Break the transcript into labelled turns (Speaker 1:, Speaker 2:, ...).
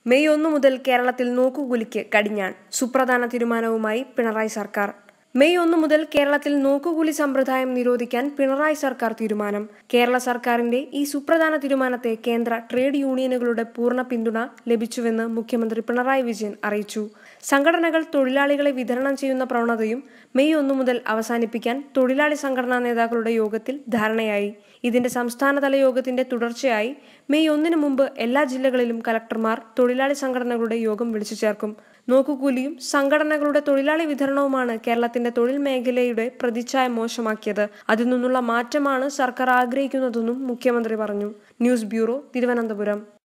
Speaker 1: May ഒന്ന് മുതൽ കേരളത്തിൽ നോക്കുകൂലിക്ക് കടിഞ്ഞാൺ സുപ്രധാന തീരുമാനവുമായി പിണറായി സർക്കാർ മെയ് ഒന്ന് മുതൽ കേരളത്തിൽ നോക്കുകൂലി സമ്പ്രദായം നിരോധിക്കാൻ പിണറായി സർക്കാർ തീരുമാനം കേരള സർക്കാരിന്റെ ഈ സുപ്രധാന തീരുമാനത്തെ കേന്ദ്ര ട്രേഡ് യൂണിയനുകളുടെ പൂർണ്ണ പിന്തുണ ലഭിച്ചുവെന്ന് മുഖ്യമന്ത്രി പിണറായി വിജയൻ അറിയിച്ചു സംഘടനകൾ തൊഴിലാളികളെ വിതരണം ചെയ്യുന്ന പ്രവണതയും മെയ് ഒന്ന് മുതൽ അവസാനിപ്പിക്കാൻ തൊഴിലാളി സംഘടനാ നേതാക്കളുടെ യോഗത്തിൽ ധാരണയായി ഇതിന്റെ സംസ്ഥാനതല യോഗത്തിന്റെ തുടർച്ചയായി മെയ് ഒന്നിന് മുമ്പ് എല്ലാ ജില്ലകളിലും കലക്ടർമാർ തൊഴിലാളി സംഘടനകളുടെ യോഗം വിളിച്ചു ചേർക്കും നോക്കുകൂലിയും സംഘടനകളുടെ തൊഴിലാളി വിതരണവുമാണ് കേരളത്തിന്റെ തൊഴിൽ മേഖലയുടെ പ്രതിച്ഛായ മോശമാക്കിയത് അതിൽ നിന്നുള്ള മാറ്റമാണ് സർക്കാർ ആഗ്രഹിക്കുന്നതെന്നും മുഖ്യമന്ത്രി പറഞ്ഞു ന്യൂസ് ബ്യൂറോ തിരുവനന്തപുരം